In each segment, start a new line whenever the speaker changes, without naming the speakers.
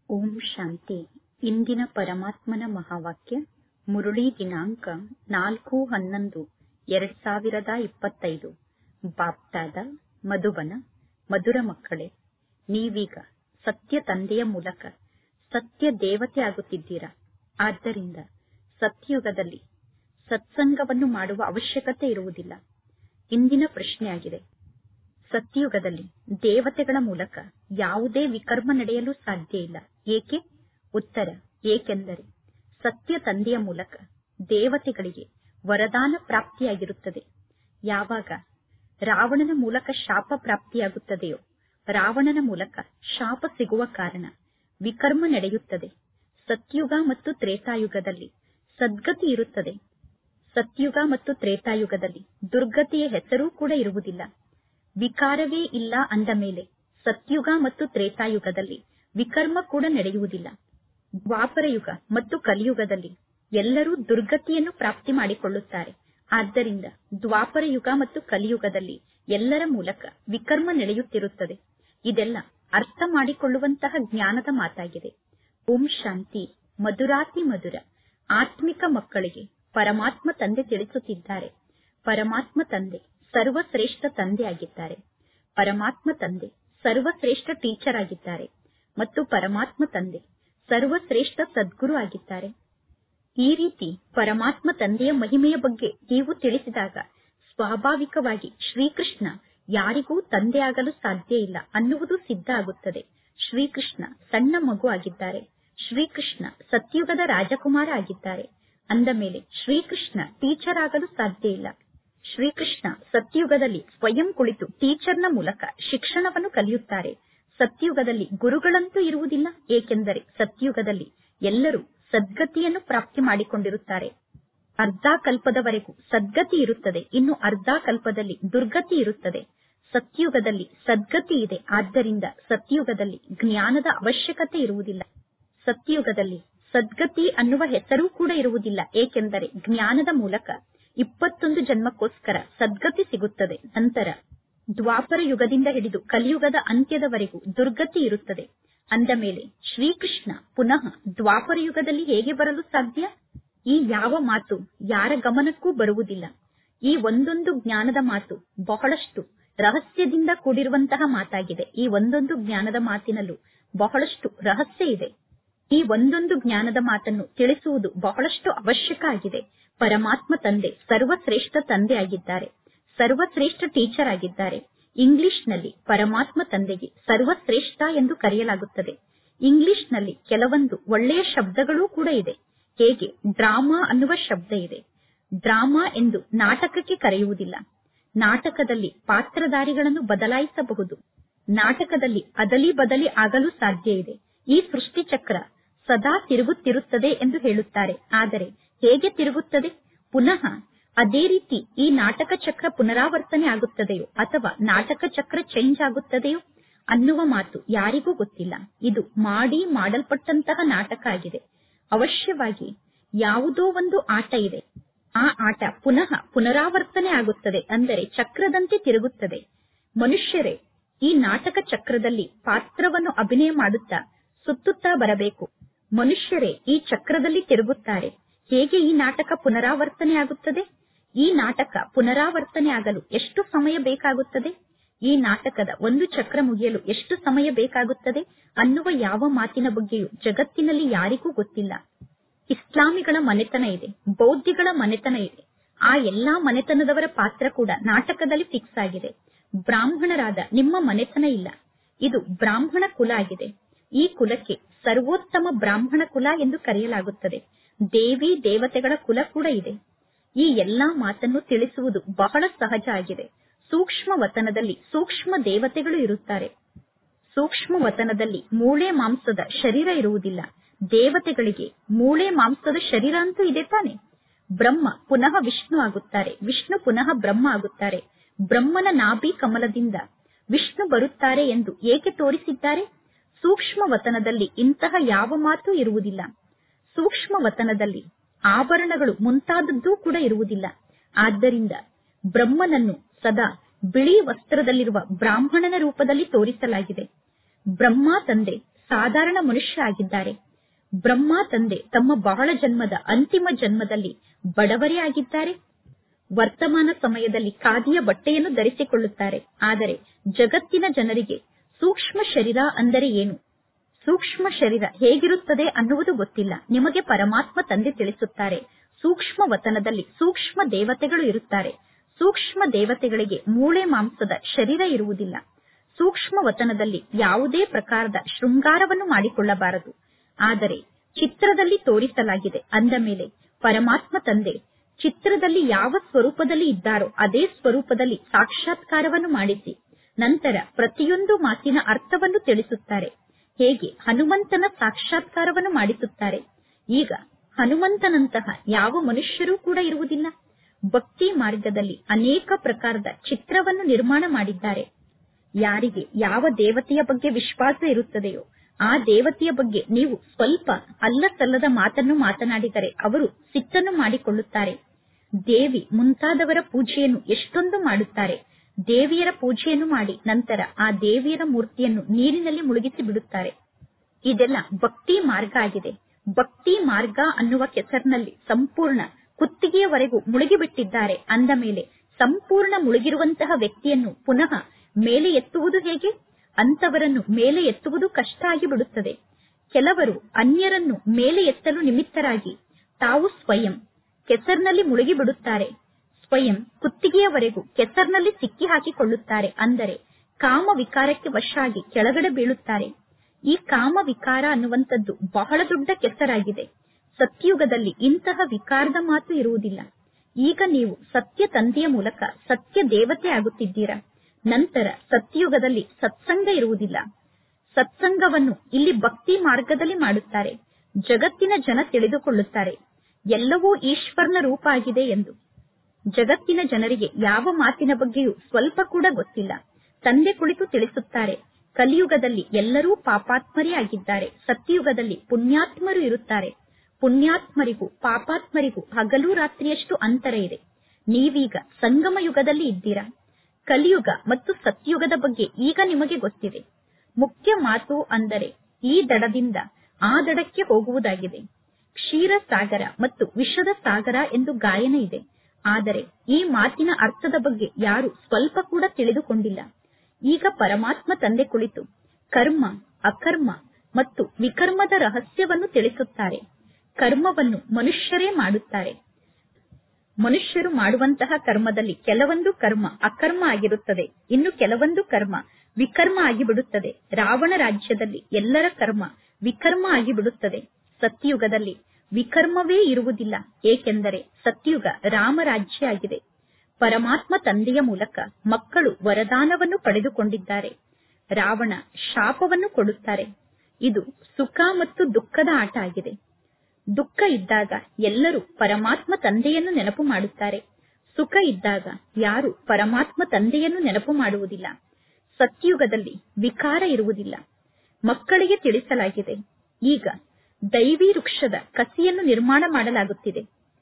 ಓಂ ಶಾಂತಿ ಇಂದಿನ ಪರಮಾತ್ಮನ ಮಹಾವಾಕ್ಯ ಮುರುಳಿ ದಿನಾಂಕ ನಾಲ್ಕು ಹನ್ನೊಂದು ಎರಡ್ ಸಾವಿರದ ಇಪ್ಪತ್ತೈದು ಬಾಪ್ದಾದ ಮಧುಬನ ಮಧುರ ಮಕ್ಕಳೇ ನೀವೀಗ ಸತ್ಯ ತಂದೆಯ ಮೂಲಕ ಸತ್ಯ ದೇವತೆ ಆಗುತ್ತಿದ್ದೀರಾ ಆದ್ದರಿಂದ ಸತ್ಯುಗದಲ್ಲಿ ಸತ್ಸಂಗವನ್ನು ಮಾಡುವ ಅವಶ್ಯಕತೆ ಇರುವುದಿಲ್ಲ ಇಂದಿನ ಪ್ರಶ್ನೆಯಾಗಿದೆ ಸತ್ಯುಗದಲ್ಲಿ ದೇವತೆಗಳ ಮೂಲಕ ಯಾವುದೇ ವಿಕರ್ಮ ನಡೆಯಲು ಸಾಧ್ಯ ಇಲ್ಲ ಏಕೆ ಉತ್ತರ ಏಕೆಂದರೆ ಸತ್ಯ ತಂದೆಯ ಮೂಲಕ ದೇವತೆಗಳಿಗೆ ವರದಾನ ಪ್ರಾಪ್ತಿಯಾಗಿರುತ್ತದೆ ಯಾವಾಗ ರಾವಣನ ಮೂಲಕ ಶಾಪ ಪ್ರಾಪ್ತಿಯಾಗುತ್ತದೆಯೋ ರಾವಣನ ಮೂಲಕ ಶಾಪ ಸಿಗುವ ಕಾರಣ ವಿಕರ್ಮ ನಡೆಯುತ್ತದೆ ಸತ್ಯುಗ ಮತ್ತು ತ್ರೇತಾಯುಗದಲ್ಲಿ ಸದ್ಗತಿ ಇರುತ್ತದೆ ಸತ್ಯುಗ ಮತ್ತು ತ್ರೇತಾಯುಗದಲ್ಲಿ ದುರ್ಗತಿಯ ಹೆಸರೂ ಕೂಡ ಇರುವುದಿಲ್ಲ ವಿಕಾರವೇ ಇಲ್ಲ ಅಂದ ಮೇಲೆ ಸತ್ಯುಗ ಮತ್ತು ತ್ರೇತಾಯುಗದಲ್ಲಿ ವಿಕರ್ಮ ಕೂಡ ನಡೆಯುವುದಿಲ್ಲ ದ್ವಾಪರ ಯುಗ ಮತ್ತು ಕಲಿಯುಗದಲ್ಲಿ ಎಲ್ಲರೂ ದುರ್ಗತಿಯನ್ನು ಪ್ರಾಪ್ತಿ ಮಾಡಿಕೊಳ್ಳುತ್ತಾರೆ ಆದ್ದರಿಂದ ದ್ವಾಪರ ಯುಗ ಮತ್ತು ಕಲಿಯುಗದಲ್ಲಿ ಎಲ್ಲರ ಮೂಲಕ ವಿಕರ್ಮ ನಡೆಯುತ್ತಿರುತ್ತದೆ ಇದೆಲ್ಲ ಅರ್ಥ ಮಾಡಿಕೊಳ್ಳುವಂತಹ ಜ್ಞಾನದ ಮಾತಾಗಿದೆ ಓಂ ಶಾಂತಿ ಮಧುರಾತಿ ಮಧುರ ಆತ್ಮಿಕ ಮಕ್ಕಳಿಗೆ ಪರಮಾತ್ಮ ತಂದೆ ತಿಳಿಸುತ್ತಿದ್ದಾರೆ ಪರಮಾತ್ಮ ತಂದೆ ಸರ್ವಶ್ರೇಷ್ಠ ತಂದೆ ಆಗಿದ್ದಾರೆ ಪರಮಾತ್ಮ ತಂದೆ ಸರ್ವಶ್ರೇಷ್ಠ ಟೀಚರ್ ಆಗಿದ್ದಾರೆ ಮತ್ತು ಪರಮಾತ್ಮ ತಂದೆ ಸರ್ವಶ್ರೇಷ್ಠ ಸದ್ಗುರು ಆಗಿದ್ದಾರೆ ಈ ರೀತಿ ಪರಮಾತ್ಮ ತಂದೆಯ ಮಹಿಮೆಯ ಬಗ್ಗೆ ನೀವು ತಿಳಿಸಿದಾಗ ಸ್ವಾಭಾವಿಕವಾಗಿ ಶ್ರೀಕೃಷ್ಣ ಯಾರಿಗೂ ತಂದೆಯಾಗಲು ಸಾಧ್ಯ ಇಲ್ಲ ಅನ್ನುವುದು ಸಿದ್ಧ ಆಗುತ್ತದೆ ಶ್ರೀಕೃಷ್ಣ ಸಣ್ಣ ಮಗು ಆಗಿದ್ದಾರೆ ಶ್ರೀಕೃಷ್ಣ ಸತ್ಯುಗದ ರಾಜಕುಮಾರ ಆಗಿದ್ದಾರೆ ಅಂದ ಮೇಲೆ ಶ್ರೀಕೃಷ್ಣ ಟೀಚರ್ ಆಗಲು ಸಾಧ್ಯ ಇಲ್ಲ ಶ್ರೀಕೃಷ್ಣ ಸತ್ಯುಗದಲ್ಲಿ ಸ್ವಯಂ ಕುಳಿತು ಟೀಚರ್ನ ಮೂಲಕ ಶಿಕ್ಷಣವನ್ನು ಕಲಿಯುತ್ತಾರೆ ಸತ್ಯುಗದಲ್ಲಿ ಗುರುಗಳಂತೂ ಇರುವುದಿಲ್ಲ ಏಕೆಂದರೆ ಸತ್ಯುಗದಲ್ಲಿ ಎಲ್ಲರೂ ಸದ್ಗತಿಯನ್ನು ಪ್ರಾಪ್ತಿ ಮಾಡಿಕೊಂಡಿರುತ್ತಾರೆ ಅರ್ಧ ಕಲ್ಪದವರೆಗೂ ಸದ್ಗತಿ ಇರುತ್ತದೆ ಇನ್ನು ಅರ್ಧ ಕಲ್ಪದಲ್ಲಿ ದುರ್ಗತಿ ಇರುತ್ತದೆ ಸತ್ಯುಗದಲ್ಲಿ ಸದ್ಗತಿ ಇದೆ ಆದ್ದರಿಂದ ಸತ್ಯುಗದಲ್ಲಿ ಜ್ಞಾನದ ಅವಶ್ಯಕತೆ ಇರುವುದಿಲ್ಲ ಸತ್ಯುಗದಲ್ಲಿ ಸದ್ಗತಿ ಅನ್ನುವ ಹೆಸರೂ ಕೂಡ ಇರುವುದಿಲ್ಲ ಏಕೆಂದರೆ ಜ್ಞಾನದ ಮೂಲಕ ಇಪ್ಪತ್ತೊಂದು ಜನ್ಮಕ್ಕೋಸ್ಕರ ಸದ್ಗತಿ ಸಿಗುತ್ತದೆ ನಂತರ ದ್ವಾಪರ ಯುಗದಿಂದ ಹಿಡಿದು ಕಲಿಯುಗದ ಅಂತ್ಯದವರೆಗೂ ದುರ್ಗತಿ ಇರುತ್ತದೆ ಅಂದ ಮೇಲೆ ಶ್ರೀಕೃಷ್ಣ ಪುನಃ ದ್ವಾಪರ ಯುಗದಲ್ಲಿ ಹೇಗೆ ಬರಲು ಸಾಧ್ಯ ಈ ಯಾವ ಮಾತು ಯಾರ ಗಮನಕ್ಕೂ ಬರುವುದಿಲ್ಲ ಈ ಒಂದೊಂದು ಜ್ಞಾನದ ಮಾತು ಬಹಳಷ್ಟು ರಹಸ್ಯದಿಂದ ಕೂಡಿರುವಂತಹ ಮಾತಾಗಿದೆ ಈ ಒಂದೊಂದು ಜ್ಞಾನದ ಮಾತಿನಲ್ಲೂ ಬಹಳಷ್ಟು ರಹಸ್ಯ ಇದೆ ಈ ಒಂದೊಂದು ಜ್ಞಾನದ ಮಾತನ್ನು ತಿಳಿಸುವುದು ಬಹಳಷ್ಟು ಅವಶ್ಯಕ ಆಗಿದೆ ಪರಮಾತ್ಮ ತಂದೆ ಸರ್ವಶ್ರೇಷ್ಠ ತಂದೆ ಆಗಿದ್ದಾರೆ ಸರ್ವಶ್ರೇಷ್ಠ ಟೀಚರ್ ಆಗಿದ್ದಾರೆ ಇಂಗ್ಲಿಷ್ನಲ್ಲಿ ಪರಮಾತ್ಮ ತಂದೆಗೆ ಸರ್ವಶ್ರೇಷ್ಠ ಎಂದು ಕರೆಯಲಾಗುತ್ತದೆ ಇಂಗ್ಲಿಷ್ನಲ್ಲಿ ಕೆಲವೊಂದು ಒಳ್ಳೆಯ ಶಬ್ದಗಳೂ ಕೂಡ ಇದೆ ಹೇಗೆ ಡ್ರಾಮಾ ಅನ್ನುವ ಶಬ್ದ ಇದೆ ಡ್ರಾಮಾ ಎಂದು ನಾಟಕಕ್ಕೆ ಕರೆಯುವುದಿಲ್ಲ ನಾಟಕದಲ್ಲಿ ಪಾತ್ರಧಾರಿಗಳನ್ನು ಬದಲಾಯಿಸಬಹುದು ನಾಟಕದಲ್ಲಿ ಅದಲಿ ಬದಲಿ ಆಗಲು ಸಾಧ್ಯ ಇದೆ ಈ ಸೃಷ್ಟಿ ಚಕ್ರ ಸದಾ ತಿರುಗುತ್ತಿರುತ್ತದೆ ಎಂದು ಹೇಳುತ್ತಾರೆ ಆದರೆ ಹೇಗೆ ತಿರುಗುತ್ತದೆ ಪುನಃ ಅದೇ ರೀತಿ ಈ ನಾಟಕ ಚಕ್ರ ಪುನರಾವರ್ತನೆ ಆಗುತ್ತದೆಯೋ ಅಥವಾ ನಾಟಕ ಚಕ್ರ ಚೇಂಜ್ ಆಗುತ್ತದೆಯೋ ಅನ್ನುವ ಮಾತು ಯಾರಿಗೂ ಗೊತ್ತಿಲ್ಲ ಇದು ಮಾಡಿ ಮಾಡಲ್ಪಟ್ಟಂತಹ ನಾಟಕ ಆಗಿದೆ ಅವಶ್ಯವಾಗಿ ಯಾವುದೋ ಒಂದು ಆಟ ಇದೆ ಆ ಆಟ ಪುನಃ ಪುನರಾವರ್ತನೆ ಆಗುತ್ತದೆ ಅಂದರೆ ಚಕ್ರದಂತೆ ತಿರುಗುತ್ತದೆ ಮನುಷ್ಯರೇ ಈ ನಾಟಕ ಚಕ್ರದಲ್ಲಿ ಪಾತ್ರವನ್ನು ಅಭಿನಯ ಮಾಡುತ್ತಾ ಸುತ್ತುತ್ತಾ ಬರಬೇಕು ಮನುಷ್ಯರೇ ಈ ಚಕ್ರದಲ್ಲಿ ತಿರುಗುತ್ತಾರೆ ಹೇಗೆ ಈ ನಾಟಕ ಪುನರಾವರ್ತನೆ ಆಗುತ್ತದೆ ಈ ನಾಟಕ ಪುನರಾವರ್ತನೆ ಆಗಲು ಎಷ್ಟು ಸಮಯ ಬೇಕಾಗುತ್ತದೆ ಈ ನಾಟಕದ ಒಂದು ಚಕ್ರ ಮುಗಿಯಲು ಎಷ್ಟು ಸಮಯ ಬೇಕಾಗುತ್ತದೆ ಅನ್ನುವ ಯಾವ ಮಾತಿನ ಬಗ್ಗೆಯೂ ಜಗತ್ತಿನಲ್ಲಿ ಯಾರಿಗೂ ಗೊತ್ತಿಲ್ಲ ಇಸ್ಲಾಮಿಗಳ ಮನೆತನ ಇದೆ ಬೌದ್ಧಿಗಳ ಮನೆತನ ಇದೆ ಆ ಎಲ್ಲಾ ಮನೆತನದವರ ಪಾತ್ರ ಕೂಡ ನಾಟಕದಲ್ಲಿ ಫಿಕ್ಸ್ ಆಗಿದೆ ಬ್ರಾಹ್ಮಣರಾದ ನಿಮ್ಮ ಮನೆತನ ಇಲ್ಲ ಇದು ಬ್ರಾಹ್ಮಣ ಕುಲ ಆಗಿದೆ ಈ ಕುಲಕ್ಕೆ ಸರ್ವೋತ್ತಮ ಬ್ರಾಹ್ಮಣ ಕುಲ ಎಂದು ಕರೆಯಲಾಗುತ್ತದೆ ದೇವಿ ದೇವತೆಗಳ ಕುಲ ಕೂಡ ಇದೆ ಈ ಎಲ್ಲಾ ಮಾತನ್ನು ತಿಳಿಸುವುದು ಬಹಳ ಸಹಜ ಆಗಿದೆ ಸೂಕ್ಷ್ಮ ವತನದಲ್ಲಿ ಸೂಕ್ಷ್ಮ ದೇವತೆಗಳು ಇರುತ್ತಾರೆ ಸೂಕ್ಷ್ಮ ವತನದಲ್ಲಿ ಮೂಳೆ ಮಾಂಸದ ಶರೀರ ಇರುವುದಿಲ್ಲ ದೇವತೆಗಳಿಗೆ ಮೂಳೆ ಮಾಂಸದ ಶರೀರ ಅಂತೂ ಇದೆ ತಾನೆ ಬ್ರಹ್ಮ ಪುನಃ ವಿಷ್ಣು ಆಗುತ್ತಾರೆ ವಿಷ್ಣು ಪುನಃ ಬ್ರಹ್ಮ ಆಗುತ್ತಾರೆ ಬ್ರಹ್ಮನ ನಾಭಿ ಕಮಲದಿಂದ ವಿಷ್ಣು ಬರುತ್ತಾರೆ ಎಂದು ಏಕೆ ತೋರಿಸಿದ್ದಾರೆ ಸೂಕ್ಷ್ಮ ವತನದಲ್ಲಿ ಇಂತಹ ಯಾವ ಮಾತು ಇರುವುದಿಲ್ಲ ಸೂಕ್ಷ್ಮ ವತನದಲ್ಲಿ ಆಭರಣಗಳು ಮುಂತಾದದ್ದೂ ಕೂಡ ಇರುವುದಿಲ್ಲ ಆದ್ದರಿಂದ ಬ್ರಹ್ಮನನ್ನು ಸದಾ ಬಿಳಿ ವಸ್ತ್ರದಲ್ಲಿರುವ ಬ್ರಾಹ್ಮಣನ ರೂಪದಲ್ಲಿ ತೋರಿಸಲಾಗಿದೆ ಬ್ರಹ್ಮ ತಂದೆ ಸಾಧಾರಣ ಮನುಷ್ಯ ಆಗಿದ್ದಾರೆ ಬ್ರಹ್ಮ ತಂದೆ ತಮ್ಮ ಬಹಳ ಜನ್ಮದ ಅಂತಿಮ ಜನ್ಮದಲ್ಲಿ ಬಡವರೇ ಆಗಿದ್ದಾರೆ ವರ್ತಮಾನ ಸಮಯದಲ್ಲಿ ಖಾದಿಯ ಬಟ್ಟೆಯನ್ನು ಧರಿಸಿಕೊಳ್ಳುತ್ತಾರೆ ಆದರೆ ಜಗತ್ತಿನ ಜನರಿಗೆ ಸೂಕ್ಷ್ಮ ಶರೀರ ಅಂದರೆ ಏನು ಸೂಕ್ಷ್ಮ ಶರೀರ ಹೇಗಿರುತ್ತದೆ ಅನ್ನುವುದು ಗೊತ್ತಿಲ್ಲ ನಿಮಗೆ ಪರಮಾತ್ಮ ತಂದೆ ತಿಳಿಸುತ್ತಾರೆ ಸೂಕ್ಷ್ಮ ವತನದಲ್ಲಿ ಸೂಕ್ಷ್ಮ ದೇವತೆಗಳು ಇರುತ್ತಾರೆ ಸೂಕ್ಷ್ಮ ದೇವತೆಗಳಿಗೆ ಮೂಳೆ ಮಾಂಸದ ಶರೀರ ಇರುವುದಿಲ್ಲ ಸೂಕ್ಷ್ಮ ವತನದಲ್ಲಿ ಯಾವುದೇ ಪ್ರಕಾರದ ಶೃಂಗಾರವನ್ನು ಮಾಡಿಕೊಳ್ಳಬಾರದು ಆದರೆ ಚಿತ್ರದಲ್ಲಿ ತೋರಿಸಲಾಗಿದೆ ಅಂದ ಮೇಲೆ ಪರಮಾತ್ಮ ತಂದೆ ಚಿತ್ರದಲ್ಲಿ ಯಾವ ಸ್ವರೂಪದಲ್ಲಿ ಇದ್ದಾರೋ ಅದೇ ಸ್ವರೂಪದಲ್ಲಿ ಸಾಕ್ಷಾತ್ಕಾರವನ್ನು ಮಾಡಿಸಿ ನಂತರ ಪ್ರತಿಯೊಂದು ಮಾತಿನ ಅರ್ಥವನ್ನು ತಿಳಿಸುತ್ತಾರೆ ಹೇಗೆ ಹನುಮಂತನ ಸಾಕ್ಷಾತ್ಕಾರವನ್ನು ಮಾಡಿಸುತ್ತಾರೆ ಈಗ ಹನುಮಂತನಂತಹ ಯಾವ ಮನುಷ್ಯರೂ ಕೂಡ ಇರುವುದಿಲ್ಲ ಭಕ್ತಿ ಮಾರ್ಗದಲ್ಲಿ ಅನೇಕ ಪ್ರಕಾರದ ಚಿತ್ರವನ್ನು ನಿರ್ಮಾಣ ಮಾಡಿದ್ದಾರೆ ಯಾರಿಗೆ ಯಾವ ದೇವತೆಯ ಬಗ್ಗೆ ವಿಶ್ವಾಸ ಇರುತ್ತದೆಯೋ ಆ ದೇವತೆಯ ಬಗ್ಗೆ ನೀವು ಸ್ವಲ್ಪ ಅಲ್ಲ ಸಲ್ಲದ ಮಾತನ್ನು ಮಾತನಾಡಿದರೆ ಅವರು ಸಿಟ್ಟನ್ನು ಮಾಡಿಕೊಳ್ಳುತ್ತಾರೆ ದೇವಿ ಮುಂತಾದವರ ಪೂಜೆಯನ್ನು ಎಷ್ಟೊಂದು ಮಾಡುತ್ತಾರೆ ದೇವಿಯರ ಪೂಜೆಯನ್ನು ಮಾಡಿ ನಂತರ ಆ ದೇವಿಯರ ಮೂರ್ತಿಯನ್ನು ನೀರಿನಲ್ಲಿ ಮುಳುಗಿಸಿ ಬಿಡುತ್ತಾರೆ ಇದೆಲ್ಲ ಭಕ್ತಿ ಮಾರ್ಗ ಆಗಿದೆ ಭಕ್ತಿ ಮಾರ್ಗ ಅನ್ನುವ ಕೆಸರಿನಲ್ಲಿ ಸಂಪೂರ್ಣ ಕುತ್ತಿಗೆಯವರೆಗೂ ಮುಳುಗಿಬಿಟ್ಟಿದ್ದಾರೆ ಅಂದ ಮೇಲೆ ಸಂಪೂರ್ಣ ಮುಳುಗಿರುವಂತಹ ವ್ಯಕ್ತಿಯನ್ನು ಪುನಃ ಮೇಲೆ ಎತ್ತುವುದು ಹೇಗೆ ಅಂತವರನ್ನು ಮೇಲೆ ಎತ್ತುವುದು ಕಷ್ಟ ಆಗಿಬಿಡುತ್ತದೆ ಕೆಲವರು ಅನ್ಯರನ್ನು ಮೇಲೆ ಎತ್ತಲು ನಿಮಿತ್ತರಾಗಿ ತಾವು ಸ್ವಯಂ ಕೆಸರಿನಲ್ಲಿ ಮುಳುಗಿ ಬಿಡುತ್ತಾರೆ ಸ್ವಯಂ ಕುತ್ತಿಗೆಯವರೆಗೂ ಕೆಸರಿನಲ್ಲಿ ಸಿಕ್ಕಿ ಹಾಕಿಕೊಳ್ಳುತ್ತಾರೆ ಅಂದರೆ ಕಾಮ ವಿಕಾರಕ್ಕೆ ವಶ ಆಗಿ ಕೆಳಗಡೆ ಬೀಳುತ್ತಾರೆ ಈ ಕಾಮ ವಿಕಾರ ಅನ್ನುವಂಥದ್ದು ಬಹಳ ದೊಡ್ಡ ಕೆಸರಾಗಿದೆ ಸತ್ಯುಗದಲ್ಲಿ ಇಂತಹ ವಿಕಾರದ ಮಾತು ಇರುವುದಿಲ್ಲ ಈಗ ನೀವು ಸತ್ಯ ತಂದೆಯ ಮೂಲಕ ಸತ್ಯ ದೇವತೆ ಆಗುತ್ತಿದ್ದೀರಾ ನಂತರ ಸತ್ಯುಗದಲ್ಲಿ ಸತ್ಸಂಗ ಇರುವುದಿಲ್ಲ ಸತ್ಸಂಗವನ್ನು ಇಲ್ಲಿ ಭಕ್ತಿ ಮಾರ್ಗದಲ್ಲಿ ಮಾಡುತ್ತಾರೆ ಜಗತ್ತಿನ ಜನ ತಿಳಿದುಕೊಳ್ಳುತ್ತಾರೆ ಎಲ್ಲವೂ ಈಶ್ವರನ ರೂಪ ಆಗಿದೆ ಎಂದು ಜಗತ್ತಿನ ಜನರಿಗೆ ಯಾವ ಮಾತಿನ ಬಗ್ಗೆಯೂ ಸ್ವಲ್ಪ ಕೂಡ ಗೊತ್ತಿಲ್ಲ ತಂದೆ ಕುಳಿತು ತಿಳಿಸುತ್ತಾರೆ ಕಲಿಯುಗದಲ್ಲಿ ಎಲ್ಲರೂ ಪಾಪಾತ್ಮರೇ ಆಗಿದ್ದಾರೆ ಸತ್ಯಯುಗದಲ್ಲಿ ಪುಣ್ಯಾತ್ಮರು ಇರುತ್ತಾರೆ ಪುಣ್ಯಾತ್ಮರಿಗೂ ಪಾಪಾತ್ಮರಿಗೂ ಹಗಲು ರಾತ್ರಿಯಷ್ಟು ಅಂತರ ಇದೆ ನೀವೀಗ ಸಂಗಮ ಯುಗದಲ್ಲಿ ಇದ್ದೀರಾ ಕಲಿಯುಗ ಮತ್ತು ಸತ್ಯುಗದ ಬಗ್ಗೆ ಈಗ ನಿಮಗೆ ಗೊತ್ತಿದೆ ಮುಖ್ಯ ಮಾತು ಅಂದರೆ ಈ ದಡದಿಂದ ಆ ದಡಕ್ಕೆ ಹೋಗುವುದಾಗಿದೆ ಕ್ಷೀರ ಸಾಗರ ಮತ್ತು ವಿಷದ ಸಾಗರ ಎಂದು ಗಾಯನ ಇದೆ ಆದರೆ ಈ ಮಾತಿನ ಅರ್ಥದ ಬಗ್ಗೆ ಯಾರು ಸ್ವಲ್ಪ ಕೂಡ ತಿಳಿದುಕೊಂಡಿಲ್ಲ ಈಗ ಪರಮಾತ್ಮ ತಂದೆ ಕುಳಿತು ಕರ್ಮ ಅಕರ್ಮ ಮತ್ತು ವಿಕರ್ಮದ ರಹಸ್ಯವನ್ನು ತಿಳಿಸುತ್ತಾರೆ ಕರ್ಮವನ್ನು ಮನುಷ್ಯರೇ ಮಾಡುತ್ತಾರೆ ಮನುಷ್ಯರು ಮಾಡುವಂತಹ ಕರ್ಮದಲ್ಲಿ ಕೆಲವೊಂದು ಕರ್ಮ ಅಕರ್ಮ ಆಗಿರುತ್ತದೆ ಇನ್ನು ಕೆಲವೊಂದು ಕರ್ಮ ವಿಕರ್ಮ ಆಗಿಬಿಡುತ್ತದೆ ರಾವಣ ರಾಜ್ಯದಲ್ಲಿ ಎಲ್ಲರ ಕರ್ಮ ವಿಕರ್ಮ ಆಗಿಬಿಡುತ್ತದೆ ಸತ್ಯಯುಗದಲ್ಲಿ ವಿಕರ್ಮವೇ ಇರುವುದಿಲ್ಲ ಏಕೆಂದರೆ ಸತ್ಯುಗ ರಾಮರಾಜ್ಯ ಆಗಿದೆ ಪರಮಾತ್ಮ ತಂದೆಯ ಮೂಲಕ ಮಕ್ಕಳು ವರದಾನವನ್ನು ಪಡೆದುಕೊಂಡಿದ್ದಾರೆ ರಾವಣ ಶಾಪವನ್ನು ಕೊಡುತ್ತಾರೆ ಇದು ಸುಖ ಮತ್ತು ದುಃಖದ ಆಟ ಆಗಿದೆ ದುಃಖ ಇದ್ದಾಗ ಎಲ್ಲರೂ ಪರಮಾತ್ಮ ತಂದೆಯನ್ನು ನೆನಪು ಮಾಡುತ್ತಾರೆ ಸುಖ ಇದ್ದಾಗ ಯಾರು ಪರಮಾತ್ಮ ತಂದೆಯನ್ನು ನೆನಪು ಮಾಡುವುದಿಲ್ಲ ಸತ್ಯುಗದಲ್ಲಿ ವಿಕಾರ ಇರುವುದಿಲ್ಲ ಮಕ್ಕಳಿಗೆ ತಿಳಿಸಲಾಗಿದೆ ಈಗ ದೈವಿ ವೃಕ್ಷದ ಕಸಿಯನ್ನು ನಿರ್ಮಾಣ ಮಾಡಲಾಗುತ್ತಿದೆ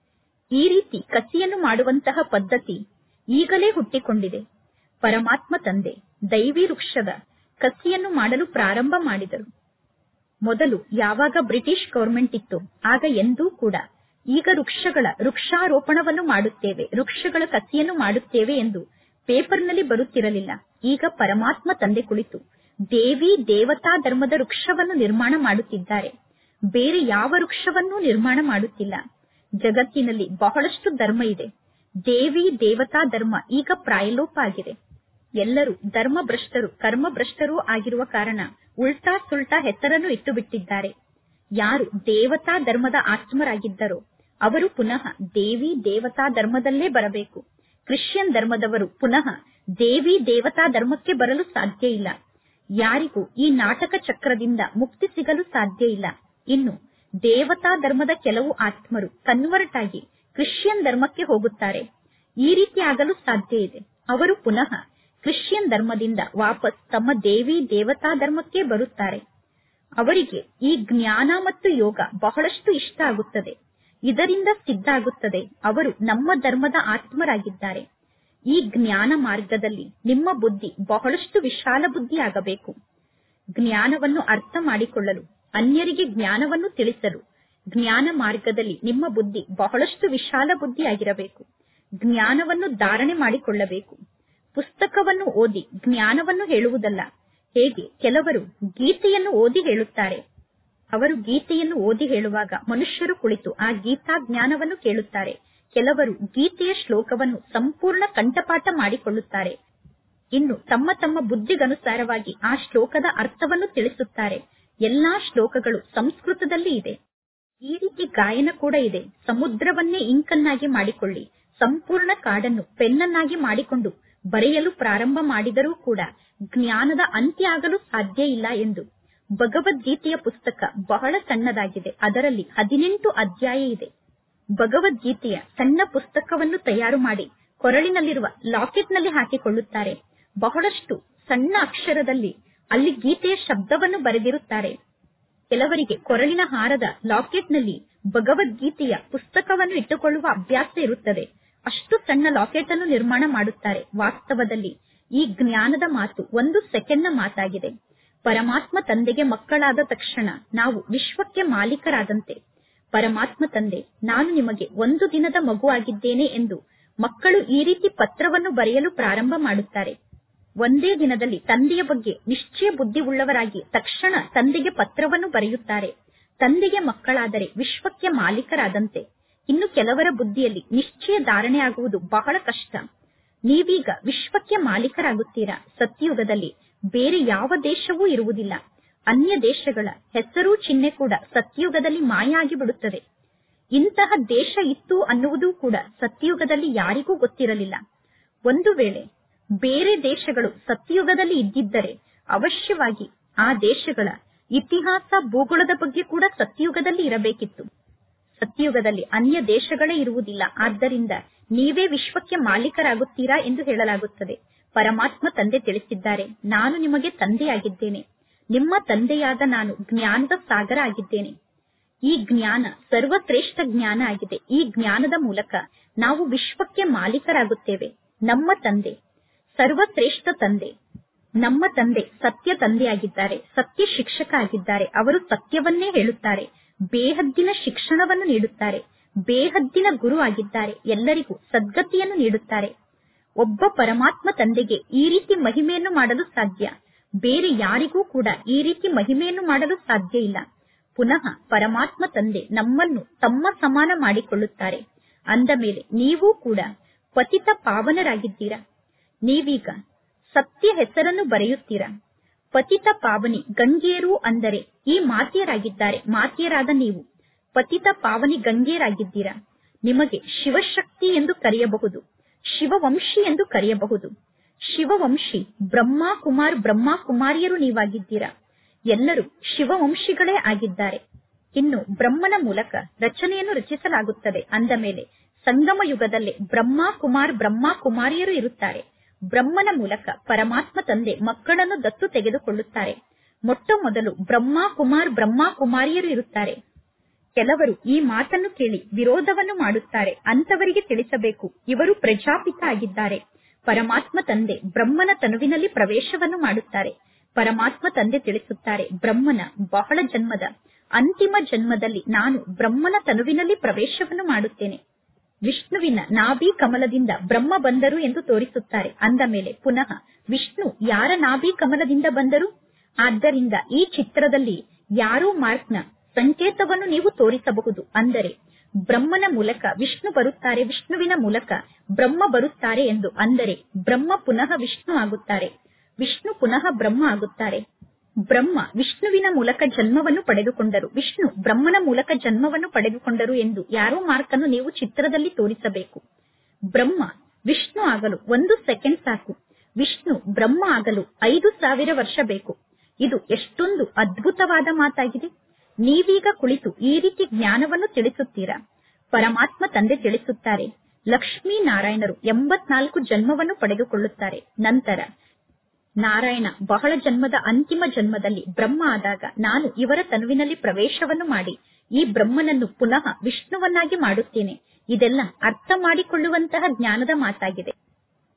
ಈ ರೀತಿ ಕಸಿಯನ್ನು ಮಾಡುವಂತಹ ಪದ್ಧತಿ ಈಗಲೇ ಹುಟ್ಟಿಕೊಂಡಿದೆ ಪರಮಾತ್ಮ ತಂದೆ ದೈವಿ ವೃಕ್ಷದ ಕಸಿಯನ್ನು ಮಾಡಲು ಪ್ರಾರಂಭ ಮಾಡಿದರು ಮೊದಲು ಯಾವಾಗ ಬ್ರಿಟಿಷ್ ಗವರ್ಮೆಂಟ್ ಇತ್ತು ಆಗ ಎಂದೂ ಕೂಡ ಈಗ ವೃಕ್ಷಗಳ ವೃಕ್ಷಾರೋಪಣವನ್ನು ಮಾಡುತ್ತೇವೆ ವೃಕ್ಷಗಳ ಕಸಿಯನ್ನು ಮಾಡುತ್ತೇವೆ ಎಂದು ಪೇಪರ್ನಲ್ಲಿ ಬರುತ್ತಿರಲಿಲ್ಲ ಈಗ ಪರಮಾತ್ಮ ತಂದೆ ಕುಳಿತು ದೇವಿ ದೇವತಾ ಧರ್ಮದ ವೃಕ್ಷವನ್ನು ನಿರ್ಮಾಣ ಮಾಡುತ್ತಿದ್ದಾರೆ ಬೇರೆ ಯಾವ ವೃಕ್ಷವನ್ನೂ ನಿರ್ಮಾಣ ಮಾಡುತ್ತಿಲ್ಲ ಜಗತ್ತಿನಲ್ಲಿ ಬಹಳಷ್ಟು ಧರ್ಮ ಇದೆ ದೇವಿ ದೇವತಾ ಧರ್ಮ ಈಗ ಪ್ರಾಯಲೋಪ ಆಗಿದೆ ಎಲ್ಲರೂ ಧರ್ಮ ಭ್ರಷ್ಟರು ಕರ್ಮ ಭ್ರಷ್ಟರೂ ಆಗಿರುವ ಕಾರಣ ಉಲ್ಟಾ ಸುಲ್ಟಾ ಹೆಸರನ್ನು ಇಟ್ಟು ಬಿಟ್ಟಿದ್ದಾರೆ ಯಾರು ದೇವತಾ ಧರ್ಮದ ಆತ್ಮರಾಗಿದ್ದರೋ ಅವರು ಪುನಃ ದೇವಿ ದೇವತಾ ಧರ್ಮದಲ್ಲೇ ಬರಬೇಕು ಕ್ರಿಶ್ಚಿಯನ್ ಧರ್ಮದವರು ಪುನಃ ದೇವಿ ದೇವತಾ ಧರ್ಮಕ್ಕೆ ಬರಲು ಸಾಧ್ಯ ಇಲ್ಲ ಯಾರಿಗೂ ಈ ನಾಟಕ ಚಕ್ರದಿಂದ ಮುಕ್ತಿ ಸಿಗಲು ಸಾಧ್ಯ ಇಲ್ಲ ಇನ್ನು ದೇವತಾ ಧರ್ಮದ ಕೆಲವು ಆತ್ಮರು ಕನ್ವರ್ಟ್ ಆಗಿ ಕ್ರಿಶ್ಚಿಯನ್ ಧರ್ಮಕ್ಕೆ ಹೋಗುತ್ತಾರೆ ಈ ರೀತಿ ಆಗಲು ಸಾಧ್ಯ ಇದೆ ಅವರು ಪುನಃ ಕ್ರಿಶ್ಚಿಯನ್ ಧರ್ಮದಿಂದ ವಾಪಸ್ ತಮ್ಮ ದೇವಿ ದೇವತಾ ಧರ್ಮಕ್ಕೆ ಬರುತ್ತಾರೆ ಅವರಿಗೆ ಈ ಜ್ಞಾನ ಮತ್ತು ಯೋಗ ಬಹಳಷ್ಟು ಇಷ್ಟ ಆಗುತ್ತದೆ ಇದರಿಂದ ಸಿದ್ಧ ಆಗುತ್ತದೆ ಅವರು ನಮ್ಮ ಧರ್ಮದ ಆತ್ಮರಾಗಿದ್ದಾರೆ ಈ ಜ್ಞಾನ ಮಾರ್ಗದಲ್ಲಿ ನಿಮ್ಮ ಬುದ್ಧಿ ಬಹಳಷ್ಟು ವಿಶಾಲ ಬುದ್ಧಿ ಆಗಬೇಕು ಜ್ಞಾನವನ್ನು ಅರ್ಥ ಮಾಡಿಕೊಳ್ಳಲು ಅನ್ಯರಿಗೆ ಜ್ಞಾನವನ್ನು ತಿಳಿಸಲು ಜ್ಞಾನ ಮಾರ್ಗದಲ್ಲಿ ನಿಮ್ಮ ಬುದ್ಧಿ ಬಹಳಷ್ಟು ವಿಶಾಲ ಬುದ್ಧಿಯಾಗಿರಬೇಕು ಜ್ಞಾನವನ್ನು ಧಾರಣೆ ಮಾಡಿಕೊಳ್ಳಬೇಕು ಪುಸ್ತಕವನ್ನು ಓದಿ ಜ್ಞಾನವನ್ನು ಹೇಳುವುದಲ್ಲ ಹೇಗೆ ಕೆಲವರು ಗೀತೆಯನ್ನು ಓದಿ ಹೇಳುತ್ತಾರೆ ಅವರು ಗೀತೆಯನ್ನು ಓದಿ ಹೇಳುವಾಗ ಮನುಷ್ಯರು ಕುಳಿತು ಆ ಗೀತಾ ಜ್ಞಾನವನ್ನು ಕೇಳುತ್ತಾರೆ ಕೆಲವರು ಗೀತೆಯ ಶ್ಲೋಕವನ್ನು ಸಂಪೂರ್ಣ ಕಂಠಪಾಠ ಮಾಡಿಕೊಳ್ಳುತ್ತಾರೆ ಇನ್ನು ತಮ್ಮ ತಮ್ಮ ಬುದ್ಧಿಗನುಸಾರವಾಗಿ ಆ ಶ್ಲೋಕದ ಅರ್ಥವನ್ನು ತಿಳಿಸುತ್ತಾರೆ ಎಲ್ಲಾ ಶ್ಲೋಕಗಳು ಸಂಸ್ಕೃತದಲ್ಲಿ ಇದೆ ಈ ರೀತಿ ಗಾಯನ ಕೂಡ ಇದೆ ಸಮುದ್ರವನ್ನೇ ಇಂಕನ್ನಾಗಿ ಮಾಡಿಕೊಳ್ಳಿ ಸಂಪೂರ್ಣ ಕಾಡನ್ನು ಪೆನ್ನನ್ನಾಗಿ ಮಾಡಿಕೊಂಡು ಬರೆಯಲು ಪ್ರಾರಂಭ ಮಾಡಿದರೂ ಕೂಡ ಜ್ಞಾನದ ಅಂತ್ಯ ಆಗಲು ಸಾಧ್ಯ ಇಲ್ಲ ಎಂದು ಭಗವದ್ಗೀತೆಯ ಪುಸ್ತಕ ಬಹಳ ಸಣ್ಣದಾಗಿದೆ ಅದರಲ್ಲಿ ಹದಿನೆಂಟು ಅಧ್ಯಾಯ ಇದೆ ಭಗವದ್ಗೀತೆಯ ಸಣ್ಣ ಪುಸ್ತಕವನ್ನು ತಯಾರು ಮಾಡಿ ಕೊರಳಿನಲ್ಲಿರುವ ಲಾಕೆಟ್ನಲ್ಲಿ ಹಾಕಿಕೊಳ್ಳುತ್ತಾರೆ ಬಹಳಷ್ಟು ಸಣ್ಣ ಅಕ್ಷರದಲ್ಲಿ ಅಲ್ಲಿ ಗೀತೆಯ ಶಬ್ದವನ್ನು ಬರೆದಿರುತ್ತಾರೆ ಕೆಲವರಿಗೆ ಕೊರಳಿನ ಹಾರದ ಲಾಕೆಟ್ನಲ್ಲಿ ಭಗವದ್ಗೀತೆಯ ಪುಸ್ತಕವನ್ನು ಇಟ್ಟುಕೊಳ್ಳುವ ಅಭ್ಯಾಸ ಇರುತ್ತದೆ ಅಷ್ಟು ಸಣ್ಣ ಲಾಕೆಟ್ ಅನ್ನು ನಿರ್ಮಾಣ ಮಾಡುತ್ತಾರೆ ವಾಸ್ತವದಲ್ಲಿ ಈ ಜ್ಞಾನದ ಮಾತು ಒಂದು ಸೆಕೆಂಡ್ನ ಮಾತಾಗಿದೆ ಪರಮಾತ್ಮ ತಂದೆಗೆ ಮಕ್ಕಳಾದ ತಕ್ಷಣ ನಾವು ವಿಶ್ವಕ್ಕೆ ಮಾಲೀಕರಾದಂತೆ ಪರಮಾತ್ಮ ತಂದೆ ನಾನು ನಿಮಗೆ ಒಂದು ದಿನದ ಮಗು ಆಗಿದ್ದೇನೆ ಎಂದು ಮಕ್ಕಳು ಈ ರೀತಿ ಪತ್ರವನ್ನು ಬರೆಯಲು ಪ್ರಾರಂಭ ಮಾಡುತ್ತಾರೆ ಒಂದೇ ದಿನದಲ್ಲಿ ತಂದೆಯ ಬಗ್ಗೆ ನಿಶ್ಚಯ ಬುದ್ಧಿ ಉಳ್ಳವರಾಗಿ ತಕ್ಷಣ ತಂದೆಗೆ ಪತ್ರವನ್ನು ಬರೆಯುತ್ತಾರೆ ತಂದೆಗೆ ಮಕ್ಕಳಾದರೆ ವಿಶ್ವಕ್ಕೆ ಮಾಲೀಕರಾದಂತೆ ಇನ್ನು ಕೆಲವರ ಬುದ್ಧಿಯಲ್ಲಿ ನಿಶ್ಚಯ ಧಾರಣೆ ಆಗುವುದು ಬಹಳ ಕಷ್ಟ ನೀವೀಗ ವಿಶ್ವಕ್ಕೆ ಮಾಲೀಕರಾಗುತ್ತೀರಾ ಸತ್ಯಯುಗದಲ್ಲಿ ಬೇರೆ ಯಾವ ದೇಶವೂ ಇರುವುದಿಲ್ಲ ಅನ್ಯ ದೇಶಗಳ ಹೆಸರು ಚಿಹ್ನೆ ಕೂಡ ಸತ್ಯಯುಗದಲ್ಲಿ ಮಾಯ ಆಗಿಬಿಡುತ್ತದೆ ಇಂತಹ ದೇಶ ಇತ್ತು ಅನ್ನುವುದು ಕೂಡ ಸತ್ಯಯುಗದಲ್ಲಿ ಯಾರಿಗೂ ಗೊತ್ತಿರಲಿಲ್ಲ ಒಂದು ವೇಳೆ ಬೇರೆ ದೇಶಗಳು ಸತ್ಯಯುಗದಲ್ಲಿ ಇದ್ದಿದ್ದರೆ ಅವಶ್ಯವಾಗಿ ಆ ದೇಶಗಳ ಇತಿಹಾಸ ಭೂಗೋಳದ ಬಗ್ಗೆ ಕೂಡ ಸತ್ಯಯುಗದಲ್ಲಿ ಇರಬೇಕಿತ್ತು ಸತ್ಯಯುಗದಲ್ಲಿ ಅನ್ಯ ದೇಶಗಳೇ ಇರುವುದಿಲ್ಲ ಆದ್ದರಿಂದ ನೀವೇ ವಿಶ್ವಕ್ಕೆ ಮಾಲೀಕರಾಗುತ್ತೀರಾ ಎಂದು ಹೇಳಲಾಗುತ್ತದೆ ಪರಮಾತ್ಮ ತಂದೆ ತಿಳಿಸಿದ್ದಾರೆ ನಾನು ನಿಮಗೆ ತಂದೆಯಾಗಿದ್ದೇನೆ ನಿಮ್ಮ ತಂದೆಯಾದ ನಾನು ಜ್ಞಾನದ ಸಾಗರ ಆಗಿದ್ದೇನೆ ಈ ಜ್ಞಾನ ಸರ್ವಶ್ರೇಷ್ಠ ಜ್ಞಾನ ಆಗಿದೆ ಈ ಜ್ಞಾನದ ಮೂಲಕ ನಾವು ವಿಶ್ವಕ್ಕೆ ಮಾಲೀಕರಾಗುತ್ತೇವೆ ನಮ್ಮ ತಂದೆ ಸರ್ವಶ್ರೇಷ್ಠ ತಂದೆ ನಮ್ಮ ತಂದೆ ಸತ್ಯ ತಂದೆಯಾಗಿದ್ದಾರೆ ಸತ್ಯ ಶಿಕ್ಷಕ ಆಗಿದ್ದಾರೆ ಅವರು ಸತ್ಯವನ್ನೇ ಹೇಳುತ್ತಾರೆ ಬೇಹದ್ದಿನ ಶಿಕ್ಷಣವನ್ನು ನೀಡುತ್ತಾರೆ ಬೇಹದ್ದಿನ ಗುರು ಆಗಿದ್ದಾರೆ ಎಲ್ಲರಿಗೂ ಸದ್ಗತಿಯನ್ನು ನೀಡುತ್ತಾರೆ ಒಬ್ಬ ಪರಮಾತ್ಮ ತಂದೆಗೆ ಈ ರೀತಿ ಮಹಿಮೆಯನ್ನು ಮಾಡಲು ಸಾಧ್ಯ ಬೇರೆ ಯಾರಿಗೂ ಕೂಡ ಈ ರೀತಿ ಮಹಿಮೆಯನ್ನು ಮಾಡಲು ಸಾಧ್ಯ ಇಲ್ಲ ಪುನಃ ಪರಮಾತ್ಮ ತಂದೆ ನಮ್ಮನ್ನು ತಮ್ಮ ಸಮಾನ ಮಾಡಿಕೊಳ್ಳುತ್ತಾರೆ ಅಂದ ಮೇಲೆ ನೀವೂ ಕೂಡ ಪತಿತ ಪಾವನರಾಗಿದ್ದೀರಾ ನೀವೀಗ ಸತ್ಯ ಹೆಸರನ್ನು ಬರೆಯುತ್ತೀರಾ ಪತಿತ ಪಾವನಿ ಗಂಗೆಯರು ಅಂದರೆ ಈ ಮಾತೆಯರಾಗಿದ್ದಾರೆ ಮಾತೆಯರಾದ ನೀವು ಪತಿತ ಪಾವನಿ ಗಂಗೆಯರಾಗಿದ್ದೀರಾ ನಿಮಗೆ ಶಿವಶಕ್ತಿ ಎಂದು ಕರೆಯಬಹುದು ಶಿವವಂಶಿ ಎಂದು ಕರೆಯಬಹುದು ಶಿವವಂಶಿ ಬ್ರಹ್ಮ ಕುಮಾರ್ ಬ್ರಹ್ಮ ಕುಮಾರಿಯರು ನೀವಾಗಿದ್ದೀರಾ ಎಲ್ಲರೂ ಶಿವವಂಶಿಗಳೇ ಆಗಿದ್ದಾರೆ ಇನ್ನು ಬ್ರಹ್ಮನ ಮೂಲಕ ರಚನೆಯನ್ನು ರಚಿಸಲಾಗುತ್ತದೆ ಅಂದ ಮೇಲೆ ಸಂಗಮ ಯುಗದಲ್ಲೇ ಬ್ರಹ್ಮ ಕುಮಾರ್ ಬ್ರಹ್ಮ ಕುಮಾರಿಯರು ಇರುತ್ತಾರೆ ಬ್ರಹ್ಮನ ಮೂಲಕ ಪರಮಾತ್ಮ ತಂದೆ ಮಕ್ಕಳನ್ನು ದತ್ತು ತೆಗೆದುಕೊಳ್ಳುತ್ತಾರೆ ಮೊಟ್ಟ ಮೊದಲು ಬ್ರಹ್ಮ ಕುಮಾರ್ ಬ್ರಹ್ಮ ಕುಮಾರಿಯರು ಇರುತ್ತಾರೆ ಕೆಲವರು ಈ ಮಾತನ್ನು ಕೇಳಿ ವಿರೋಧವನ್ನು ಮಾಡುತ್ತಾರೆ ಅಂತವರಿಗೆ ತಿಳಿಸಬೇಕು ಇವರು ಪ್ರಜಾಪಿತ ಆಗಿದ್ದಾರೆ ಪರಮಾತ್ಮ ತಂದೆ ಬ್ರಹ್ಮನ ತನುವಿನಲ್ಲಿ ಪ್ರವೇಶವನ್ನು ಮಾಡುತ್ತಾರೆ ಪರಮಾತ್ಮ ತಂದೆ ತಿಳಿಸುತ್ತಾರೆ ಬ್ರಹ್ಮನ ಬಹಳ ಜನ್ಮದ ಅಂತಿಮ ಜನ್ಮದಲ್ಲಿ ನಾನು ಬ್ರಹ್ಮನ ತನುವಿನಲ್ಲಿ ಪ್ರವೇಶವನ್ನು ಮಾಡುತ್ತೇನೆ ವಿಷ್ಣುವಿನ ನಾಭಿ ಕಮಲದಿಂದ ಬ್ರಹ್ಮ ಬಂದರು ಎಂದು ತೋರಿಸುತ್ತಾರೆ ಅಂದ ಮೇಲೆ ಪುನಃ ವಿಷ್ಣು ಯಾರ ನಾಭಿ ಕಮಲದಿಂದ ಬಂದರು ಆದ್ದರಿಂದ ಈ ಚಿತ್ರದಲ್ಲಿ ಯಾರೋ ಮಾರ್ಕ್ನ ಸಂಕೇತವನ್ನು ನೀವು ತೋರಿಸಬಹುದು ಅಂದರೆ ಬ್ರಹ್ಮನ ಮೂಲಕ ವಿಷ್ಣು ಬರುತ್ತಾರೆ ವಿಷ್ಣುವಿನ ಮೂಲಕ ಬ್ರಹ್ಮ ಬರುತ್ತಾರೆ ಎಂದು ಅಂದರೆ ಬ್ರಹ್ಮ ಪುನಃ ವಿಷ್ಣು ಆಗುತ್ತಾರೆ ವಿಷ್ಣು ಪುನಃ ಬ್ರಹ್ಮ ಆಗುತ್ತಾರೆ ಬ್ರಹ್ಮ ವಿಷ್ಣುವಿನ ಮೂಲಕ ಜನ್ಮವನ್ನು ಪಡೆದುಕೊಂಡರು ವಿಷ್ಣು ಬ್ರಹ್ಮನ ಮೂಲಕ ಜನ್ಮವನ್ನು ಪಡೆದುಕೊಂಡರು ಎಂದು ಯಾರೋ ಮಾರ್ಕನ್ನು ನೀವು ಚಿತ್ರದಲ್ಲಿ ತೋರಿಸಬೇಕು ಬ್ರಹ್ಮ ವಿಷ್ಣು ಆಗಲು ಒಂದು ಸೆಕೆಂಡ್ ಸಾಕು ವಿಷ್ಣು ಬ್ರಹ್ಮ ಆಗಲು ಐದು ಸಾವಿರ ವರ್ಷ ಬೇಕು ಇದು ಎಷ್ಟೊಂದು ಅದ್ಭುತವಾದ ಮಾತಾಗಿದೆ ನೀವೀಗ ಕುಳಿತು ಈ ರೀತಿ ಜ್ಞಾನವನ್ನು ತಿಳಿಸುತ್ತೀರಾ ಪರಮಾತ್ಮ ತಂದೆ ತಿಳಿಸುತ್ತಾರೆ ಲಕ್ಷ್ಮೀ ನಾರಾಯಣರು ಎಂಬತ್ನಾಲ್ಕು ಜನ್ಮವನ್ನು ಪಡೆದುಕೊಳ್ಳುತ್ತಾರೆ ನಂತರ ನಾರಾಯಣ ಬಹಳ ಜನ್ಮದ ಅಂತಿಮ ಜನ್ಮದಲ್ಲಿ ಬ್ರಹ್ಮ ಆದಾಗ ನಾನು ಇವರ ತನುವಿನಲ್ಲಿ ಪ್ರವೇಶವನ್ನು ಮಾಡಿ ಈ ಬ್ರಹ್ಮನನ್ನು ಪುನಃ ವಿಷ್ಣುವನ್ನಾಗಿ ಮಾಡುತ್ತೇನೆ ಇದೆಲ್ಲ ಅರ್ಥ ಮಾಡಿಕೊಳ್ಳುವಂತಹ ಜ್ಞಾನದ ಮಾತಾಗಿದೆ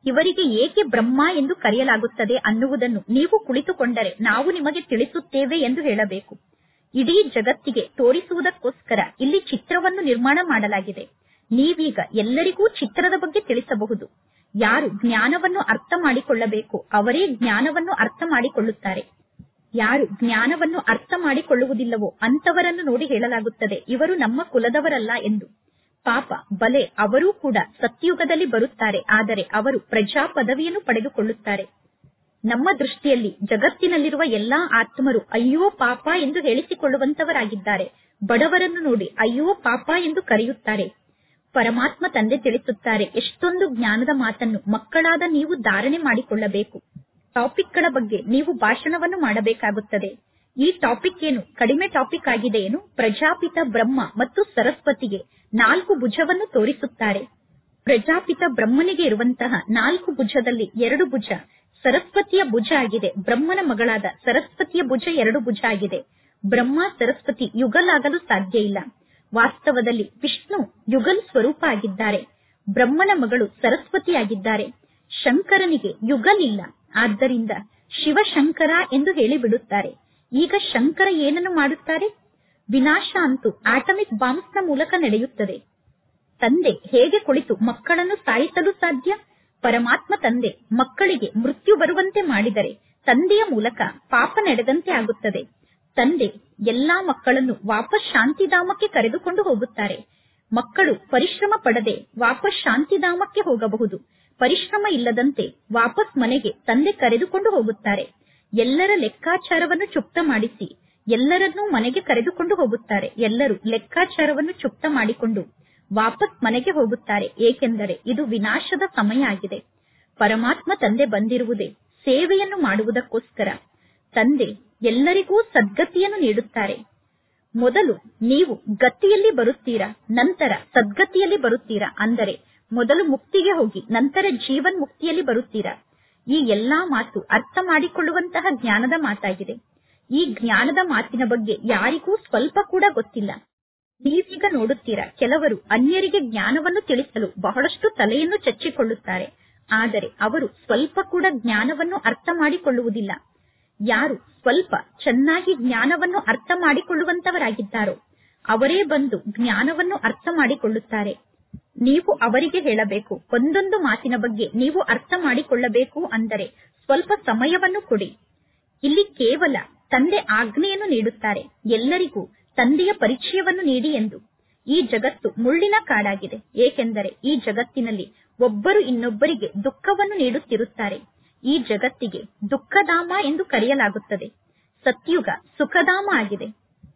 ಇವರಿಗೆ ಏಕೆ ಬ್ರಹ್ಮ ಎಂದು ಕರೆಯಲಾಗುತ್ತದೆ ಅನ್ನುವುದನ್ನು ನೀವು ಕುಳಿತುಕೊಂಡರೆ ನಾವು ನಿಮಗೆ ತಿಳಿಸುತ್ತೇವೆ ಎಂದು ಹೇಳಬೇಕು ಇಡೀ ಜಗತ್ತಿಗೆ ತೋರಿಸುವುದಕ್ಕೋಸ್ಕರ ಇಲ್ಲಿ ಚಿತ್ರವನ್ನು ನಿರ್ಮಾಣ ಮಾಡಲಾಗಿದೆ ನೀವೀಗ ಎಲ್ಲರಿಗೂ ಚಿತ್ರದ ಬಗ್ಗೆ ತಿಳಿಸಬಹುದು ಯಾರು ಜ್ಞಾನವನ್ನು ಅರ್ಥ ಮಾಡಿಕೊಳ್ಳಬೇಕು ಅವರೇ ಜ್ಞಾನವನ್ನು ಅರ್ಥ ಮಾಡಿಕೊಳ್ಳುತ್ತಾರೆ ಯಾರು ಜ್ಞಾನವನ್ನು ಅರ್ಥ ಮಾಡಿಕೊಳ್ಳುವುದಿಲ್ಲವೋ ಅಂತವರನ್ನು ನೋಡಿ ಹೇಳಲಾಗುತ್ತದೆ ಇವರು ನಮ್ಮ ಕುಲದವರಲ್ಲ ಎಂದು ಪಾಪ ಬಲೆ ಅವರೂ ಕೂಡ ಸತ್ಯುಗದಲ್ಲಿ ಬರುತ್ತಾರೆ ಆದರೆ ಅವರು ಪ್ರಜಾ ಪದವಿಯನ್ನು ಪಡೆದುಕೊಳ್ಳುತ್ತಾರೆ ನಮ್ಮ ದೃಷ್ಟಿಯಲ್ಲಿ ಜಗತ್ತಿನಲ್ಲಿರುವ ಎಲ್ಲಾ ಆತ್ಮರು ಅಯ್ಯೋ ಪಾಪ ಎಂದು ಹೇಳಿಸಿಕೊಳ್ಳುವಂತವರಾಗಿದ್ದಾರೆ ಬಡವರನ್ನು ನೋಡಿ ಅಯ್ಯೋ ಪಾಪ ಎಂದು ಕರೆಯುತ್ತಾರೆ ಪರಮಾತ್ಮ ತಂದೆ ತಿಳಿಸುತ್ತಾರೆ ಎಷ್ಟೊಂದು ಜ್ಞಾನದ ಮಾತನ್ನು ಮಕ್ಕಳಾದ ನೀವು ಧಾರಣೆ ಮಾಡಿಕೊಳ್ಳಬೇಕು ಟಾಪಿಕ್ಗಳ ಬಗ್ಗೆ ನೀವು ಭಾಷಣವನ್ನು ಮಾಡಬೇಕಾಗುತ್ತದೆ ಈ ಟಾಪಿಕ್ ಏನು ಕಡಿಮೆ ಟಾಪಿಕ್ ಆಗಿದೆ ಏನು ಪ್ರಜಾಪಿತ ಬ್ರಹ್ಮ ಮತ್ತು ಸರಸ್ವತಿಗೆ ನಾಲ್ಕು ಭುಜವನ್ನು ತೋರಿಸುತ್ತಾರೆ ಪ್ರಜಾಪಿತ ಬ್ರಹ್ಮನಿಗೆ ಇರುವಂತಹ ನಾಲ್ಕು ಭುಜದಲ್ಲಿ ಎರಡು ಭುಜ ಸರಸ್ವತಿಯ ಭುಜ ಆಗಿದೆ ಬ್ರಹ್ಮನ ಮಗಳಾದ ಸರಸ್ವತಿಯ ಭುಜ ಎರಡು ಭುಜ ಆಗಿದೆ ಬ್ರಹ್ಮ ಸರಸ್ವತಿ ಯುಗಲಾಗಲು ಸಾಧ್ಯ ಇಲ್ಲ ವಾಸ್ತವದಲ್ಲಿ ವಿಷ್ಣು ಯುಗಲ್ ಸ್ವರೂಪ ಆಗಿದ್ದಾರೆ ಬ್ರಹ್ಮನ ಮಗಳು ಸರಸ್ವತಿಯಾಗಿದ್ದಾರೆ ಶಂಕರನಿಗೆ ಯುಗಲ್ ಇಲ್ಲ ಆದ್ದರಿಂದ ಶಿವಶಂಕರ ಎಂದು ಹೇಳಿಬಿಡುತ್ತಾರೆ ಈಗ ಶಂಕರ ಏನನ್ನು ಮಾಡುತ್ತಾರೆ ವಿನಾಶ ಅಂತೂ ಆಟಮಿಕ್ ಬಾಂಬ್ಸ್ ನ ಮೂಲಕ ನಡೆಯುತ್ತದೆ ತಂದೆ ಹೇಗೆ ಕುಳಿತು ಮಕ್ಕಳನ್ನು ಸಾಯಿಸಲು ಸಾಧ್ಯ ಪರಮಾತ್ಮ ತಂದೆ ಮಕ್ಕಳಿಗೆ ಮೃತ್ಯು ಬರುವಂತೆ ಮಾಡಿದರೆ ತಂದೆಯ ಮೂಲಕ ಪಾಪ ನಡೆದಂತೆ ಆಗುತ್ತದೆ ತಂದೆ ಎಲ್ಲಾ ಮಕ್ಕಳನ್ನು ವಾಪಸ್ ಶಾಂತಿಧಾಮಕ್ಕೆ ಕರೆದುಕೊಂಡು ಹೋಗುತ್ತಾರೆ ಮಕ್ಕಳು ಪರಿಶ್ರಮ ಪಡದೆ ವಾಪಸ್ ಶಾಂತಿಧಾಮಕ್ಕೆ ಹೋಗಬಹುದು ಪರಿಶ್ರಮ ಇಲ್ಲದಂತೆ ವಾಪಸ್ ಮನೆಗೆ ತಂದೆ ಕರೆದುಕೊಂಡು ಹೋಗುತ್ತಾರೆ ಎಲ್ಲರ ಲೆಕ್ಕಾಚಾರವನ್ನು ಚುಪ್ತ ಮಾಡಿಸಿ ಎಲ್ಲರನ್ನೂ ಮನೆಗೆ ಕರೆದುಕೊಂಡು ಹೋಗುತ್ತಾರೆ ಎಲ್ಲರೂ ಲೆಕ್ಕಾಚಾರವನ್ನು ಚುಪ್ತ ಮಾಡಿಕೊಂಡು ವಾಪಸ್ ಮನೆಗೆ ಹೋಗುತ್ತಾರೆ ಏಕೆಂದರೆ ಇದು ವಿನಾಶದ ಸಮಯ ಆಗಿದೆ ಪರಮಾತ್ಮ ತಂದೆ ಬಂದಿರುವುದೇ ಸೇವೆಯನ್ನು ಮಾಡುವುದಕ್ಕೋಸ್ಕರ ತಂದೆ ಎಲ್ಲರಿಗೂ ಸದ್ಗತಿಯನ್ನು ನೀಡುತ್ತಾರೆ ಮೊದಲು ನೀವು ಗತಿಯಲ್ಲಿ ಬರುತ್ತೀರಾ ನಂತರ ಸದ್ಗತಿಯಲ್ಲಿ ಬರುತ್ತೀರಾ ಅಂದರೆ ಮೊದಲು ಮುಕ್ತಿಗೆ ಹೋಗಿ ನಂತರ ಜೀವನ್ ಮುಕ್ತಿಯಲ್ಲಿ ಬರುತ್ತೀರಾ ಈ ಎಲ್ಲಾ ಮಾತು ಅರ್ಥ ಮಾಡಿಕೊಳ್ಳುವಂತಹ ಜ್ಞಾನದ ಮಾತಾಗಿದೆ ಈ ಜ್ಞಾನದ ಮಾತಿನ ಬಗ್ಗೆ ಯಾರಿಗೂ ಸ್ವಲ್ಪ ಕೂಡ ಗೊತ್ತಿಲ್ಲ ನೀವೀಗ ನೋಡುತ್ತೀರಾ ಕೆಲವರು ಅನ್ಯರಿಗೆ ಜ್ಞಾನವನ್ನು ತಿಳಿಸಲು ಬಹಳಷ್ಟು ತಲೆಯನ್ನು ಚಚ್ಚಿಕೊಳ್ಳುತ್ತಾರೆ ಆದರೆ ಅವರು ಸ್ವಲ್ಪ ಕೂಡ ಜ್ಞಾನವನ್ನು ಅರ್ಥ ಮಾಡಿಕೊಳ್ಳುವುದಿಲ್ಲ ಯಾರು ಸ್ವಲ್ಪ ಚೆನ್ನಾಗಿ ಜ್ಞಾನವನ್ನು ಅರ್ಥ ಮಾಡಿಕೊಳ್ಳುವಂತವರಾಗಿದ್ದಾರೋ ಅವರೇ ಬಂದು ಜ್ಞಾನವನ್ನು ಅರ್ಥ ಮಾಡಿಕೊಳ್ಳುತ್ತಾರೆ ನೀವು ಅವರಿಗೆ ಹೇಳಬೇಕು ಒಂದೊಂದು ಮಾತಿನ ಬಗ್ಗೆ ನೀವು ಅರ್ಥ ಮಾಡಿಕೊಳ್ಳಬೇಕು ಅಂದರೆ ಸ್ವಲ್ಪ ಸಮಯವನ್ನು ಕೊಡಿ ಇಲ್ಲಿ ಕೇವಲ ತಂದೆ ಆಜ್ಞೆಯನ್ನು ನೀಡುತ್ತಾರೆ ಎಲ್ಲರಿಗೂ ತಂದೆಯ ಪರಿಚಯವನ್ನು ನೀಡಿ ಎಂದು ಈ ಜಗತ್ತು ಮುಳ್ಳಿನ ಕಾಡಾಗಿದೆ ಏಕೆಂದರೆ ಈ ಜಗತ್ತಿನಲ್ಲಿ ಒಬ್ಬರು ಇನ್ನೊಬ್ಬರಿಗೆ ದುಃಖವನ್ನು ನೀಡುತ್ತಿರುತ್ತಾರೆ ಈ ಜಗತ್ತಿಗೆ ದುಃಖಧಾಮ ಎಂದು ಕರೆಯಲಾಗುತ್ತದೆ ಸತ್ಯುಗ ಸುಖಧಾಮ ಆಗಿದೆ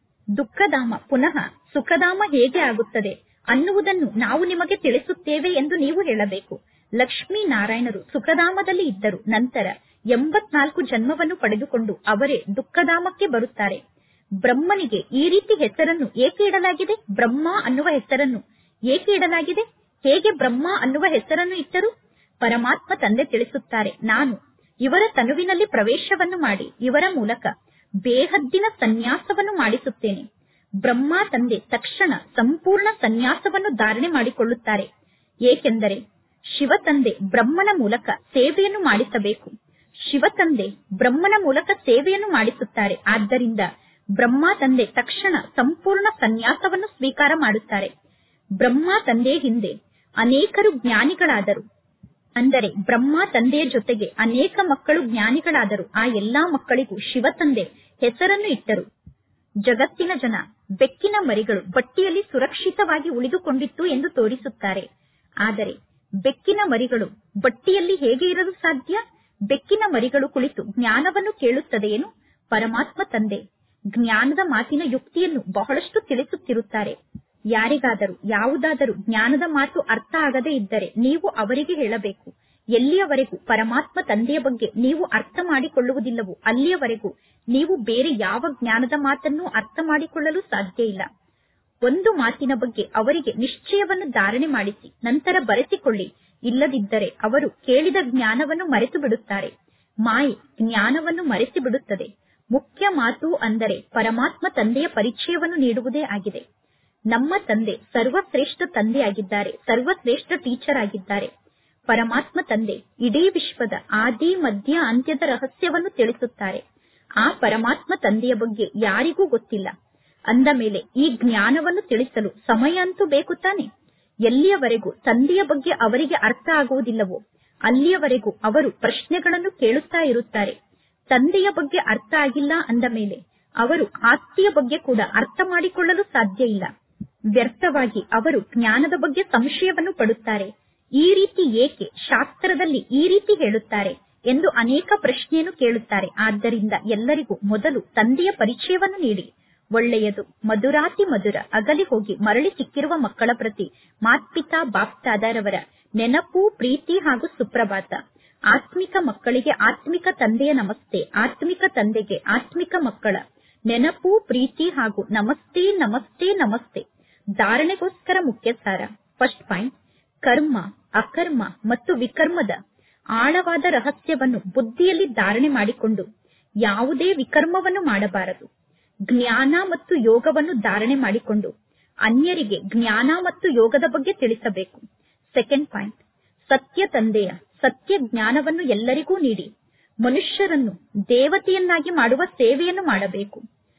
ದುಃಖಧಾಮ ಪುನಃ ಸುಖಧಾಮ ಹೇಗೆ ಆಗುತ್ತದೆ ಅನ್ನುವುದನ್ನು ನಾವು ನಿಮಗೆ ತಿಳಿಸುತ್ತೇವೆ ಎಂದು ನೀವು ಹೇಳಬೇಕು ಲಕ್ಷ್ಮೀ ನಾರಾಯಣರು ಸುಖಧಾಮದಲ್ಲಿ ಇದ್ದರು ನಂತರ ಎಂಬತ್ನಾಲ್ಕು ಜನ್ಮವನ್ನು ಪಡೆದುಕೊಂಡು ಅವರೇ ದುಃಖಧಾಮಕ್ಕೆ ಬರುತ್ತಾರೆ ಬ್ರಹ್ಮನಿಗೆ ಈ ರೀತಿ ಹೆಸರನ್ನು ಏಕೆ ಇಡಲಾಗಿದೆ ಬ್ರಹ್ಮ ಅನ್ನುವ ಹೆಸರನ್ನು ಏಕೆ ಇಡಲಾಗಿದೆ ಹೇಗೆ ಬ್ರಹ್ಮ ಅನ್ನುವ ಹೆಸರನ್ನು ಇಟ್ಟರು ಪರಮಾತ್ಮ ತಂದೆ ತಿಳಿಸುತ್ತಾರೆ ನಾನು ಇವರ ತನುವಿನಲ್ಲಿ ಪ್ರವೇಶವನ್ನು ಮಾಡಿ ಇವರ ಮೂಲಕ ಬೇಹದ್ದಿನ ಸನ್ಯಾಸವನ್ನು ಮಾಡಿಸುತ್ತೇನೆ ಬ್ರಹ್ಮ ತಂದೆ ತಕ್ಷಣ ಸಂಪೂರ್ಣ ಸನ್ಯಾಸವನ್ನು ಧಾರಣೆ ಮಾಡಿಕೊಳ್ಳುತ್ತಾರೆ ಏಕೆಂದರೆ ಶಿವ ತಂದೆ ಬ್ರಹ್ಮನ ಮೂಲಕ ಸೇವೆಯನ್ನು ಮಾಡಿಸಬೇಕು ಶಿವ ತಂದೆ ಬ್ರಹ್ಮನ ಮೂಲಕ ಸೇವೆಯನ್ನು ಮಾಡಿಸುತ್ತಾರೆ ಆದ್ದರಿಂದ ಬ್ರಹ್ಮ ತಂದೆ ತಕ್ಷಣ ಸಂಪೂರ್ಣ ಸನ್ಯಾಸವನ್ನು ಸ್ವೀಕಾರ ಮಾಡುತ್ತಾರೆ ಬ್ರಹ್ಮ ತಂದೆ ಹಿಂದೆ ಅನೇಕರು ಜ್ಞಾನಿಗಳಾದರು ಅಂದರೆ ಬ್ರಹ್ಮ ತಂದೆಯ ಜೊತೆಗೆ ಅನೇಕ ಮಕ್ಕಳು ಜ್ಞಾನಿಗಳಾದರು ಆ ಎಲ್ಲಾ ಮಕ್ಕಳಿಗೂ ಶಿವ ತಂದೆ ಹೆಸರನ್ನು ಇಟ್ಟರು ಜಗತ್ತಿನ ಜನ ಬೆಕ್ಕಿನ ಮರಿಗಳು ಬಟ್ಟಿಯಲ್ಲಿ ಸುರಕ್ಷಿತವಾಗಿ ಉಳಿದುಕೊಂಡಿತ್ತು ಎಂದು ತೋರಿಸುತ್ತಾರೆ ಆದರೆ ಬೆಕ್ಕಿನ ಮರಿಗಳು ಬಟ್ಟಿಯಲ್ಲಿ ಹೇಗೆ ಇರಲು ಸಾಧ್ಯ ಬೆಕ್ಕಿನ ಮರಿಗಳು ಕುಳಿತು ಜ್ಞಾನವನ್ನು ಕೇಳುತ್ತದೆಯೇನು ಪರಮಾತ್ಮ ತಂದೆ ಜ್ಞಾನದ ಮಾತಿನ ಯುಕ್ತಿಯನ್ನು ಬಹಳಷ್ಟು ತಿಳಿಸುತ್ತಿರುತ್ತಾರೆ ಯಾರಿಗಾದರೂ ಯಾವುದಾದರೂ ಜ್ಞಾನದ ಮಾತು ಅರ್ಥ ಆಗದೇ ಇದ್ದರೆ ನೀವು ಅವರಿಗೆ ಹೇಳಬೇಕು ಎಲ್ಲಿಯವರೆಗೂ ಪರಮಾತ್ಮ ತಂದೆಯ ಬಗ್ಗೆ ನೀವು ಅರ್ಥ ಮಾಡಿಕೊಳ್ಳುವುದಿಲ್ಲವೋ ಅಲ್ಲಿಯವರೆಗೂ ನೀವು ಬೇರೆ ಯಾವ ಜ್ಞಾನದ ಮಾತನ್ನು ಅರ್ಥ ಮಾಡಿಕೊಳ್ಳಲು ಸಾಧ್ಯ ಇಲ್ಲ ಒಂದು ಮಾತಿನ ಬಗ್ಗೆ ಅವರಿಗೆ ನಿಶ್ಚಯವನ್ನು ಧಾರಣೆ ಮಾಡಿಸಿ ನಂತರ ಬರೆಸಿಕೊಳ್ಳಿ ಇಲ್ಲದಿದ್ದರೆ ಅವರು ಕೇಳಿದ ಜ್ಞಾನವನ್ನು ಮರೆತು ಬಿಡುತ್ತಾರೆ ಮಾಯೆ ಜ್ಞಾನವನ್ನು ಮರೆಸಿ ಬಿಡುತ್ತದೆ ಮುಖ್ಯ ಮಾತು ಅಂದರೆ ಪರಮಾತ್ಮ ತಂದೆಯ ಪರಿಚಯವನ್ನು ನೀಡುವುದೇ ಆಗಿದೆ ನಮ್ಮ ತಂದೆ ಸರ್ವಶ್ರೇಷ್ಠ ತಂದೆಯಾಗಿದ್ದಾರೆ ಸರ್ವಶ್ರೇಷ್ಠ ಟೀಚರ್ ಆಗಿದ್ದಾರೆ ಪರಮಾತ್ಮ ತಂದೆ ಇಡೀ ವಿಶ್ವದ ಆದಿ ಮಧ್ಯ ಅಂತ್ಯದ ರಹಸ್ಯವನ್ನು ತಿಳಿಸುತ್ತಾರೆ ಆ ಪರಮಾತ್ಮ ತಂದೆಯ ಬಗ್ಗೆ ಯಾರಿಗೂ ಗೊತ್ತಿಲ್ಲ ಅಂದ ಮೇಲೆ ಈ ಜ್ಞಾನವನ್ನು ತಿಳಿಸಲು ಸಮಯ ಅಂತೂ ಬೇಕು ತಾನೆ ಎಲ್ಲಿಯವರೆಗೂ ತಂದೆಯ ಬಗ್ಗೆ ಅವರಿಗೆ ಅರ್ಥ ಆಗುವುದಿಲ್ಲವೋ ಅಲ್ಲಿಯವರೆಗೂ ಅವರು ಪ್ರಶ್ನೆಗಳನ್ನು ಕೇಳುತ್ತಾ ಇರುತ್ತಾರೆ ತಂದೆಯ ಬಗ್ಗೆ ಅರ್ಥ ಆಗಿಲ್ಲ ಅಂದ ಮೇಲೆ ಅವರು ಆಸ್ತಿಯ ಬಗ್ಗೆ ಕೂಡ ಅರ್ಥ ಮಾಡಿಕೊಳ್ಳಲು ಸಾಧ್ಯ ಇಲ್ಲ ವ್ಯರ್ಥವಾಗಿ ಅವರು ಜ್ಞಾನದ ಬಗ್ಗೆ ಸಂಶಯವನ್ನು ಪಡುತ್ತಾರೆ ಈ ರೀತಿ ಏಕೆ ಶಾಸ್ತ್ರದಲ್ಲಿ ಈ ರೀತಿ ಹೇಳುತ್ತಾರೆ ಎಂದು ಅನೇಕ ಪ್ರಶ್ನೆಯನ್ನು ಕೇಳುತ್ತಾರೆ ಆದ್ದರಿಂದ ಎಲ್ಲರಿಗೂ ಮೊದಲು ತಂದೆಯ ಪರಿಚಯವನ್ನು ನೀಡಿ ಒಳ್ಳೆಯದು ಮಧುರಾತಿ ಮಧುರ ಅಗಲಿ ಹೋಗಿ ಮರಳಿ ಸಿಕ್ಕಿರುವ ಮಕ್ಕಳ ಪ್ರತಿ ಮಾತ್ಪಿತಾ ಬಾಪ್ತಾದರವರ ನೆನಪು ಪ್ರೀತಿ ಹಾಗೂ ಸುಪ್ರಭಾತ ಆತ್ಮಿಕ ಮಕ್ಕಳಿಗೆ ಆತ್ಮಿಕ ತಂದೆಯ ನಮಸ್ತೆ ಆತ್ಮಿಕ ತಂದೆಗೆ ಆತ್ಮಿಕ ಮಕ್ಕಳ ನೆನಪು ಪ್ರೀತಿ ಹಾಗೂ ನಮಸ್ತೆ ನಮಸ್ತೆ ನಮಸ್ತೆ ಧಾರಣೆಗೋಸ್ಕರ ಮುಖ್ಯ ಸಾರ ಫಸ್ಟ್ ಪಾಯಿಂಟ್ ಕರ್ಮ ಅಕರ್ಮ ಮತ್ತು ವಿಕರ್ಮದ ಆಳವಾದ ರಹಸ್ಯವನ್ನು ಬುದ್ಧಿಯಲ್ಲಿ ಧಾರಣೆ ಮಾಡಿಕೊಂಡು ಯಾವುದೇ ವಿಕರ್ಮವನ್ನು ಮಾಡಬಾರದು ಜ್ಞಾನ ಮತ್ತು ಯೋಗವನ್ನು ಧಾರಣೆ ಮಾಡಿಕೊಂಡು ಅನ್ಯರಿಗೆ ಜ್ಞಾನ ಮತ್ತು ಯೋಗದ ಬಗ್ಗೆ ತಿಳಿಸಬೇಕು ಸೆಕೆಂಡ್ ಪಾಯಿಂಟ್ ಸತ್ಯ ತಂದೆಯ ಸತ್ಯ ಜ್ಞಾನವನ್ನು ಎಲ್ಲರಿಗೂ ನೀಡಿ ಮನುಷ್ಯರನ್ನು ದೇವತೆಯನ್ನಾಗಿ ಮಾಡುವ ಸೇವೆಯನ್ನು ಮಾಡಬೇಕು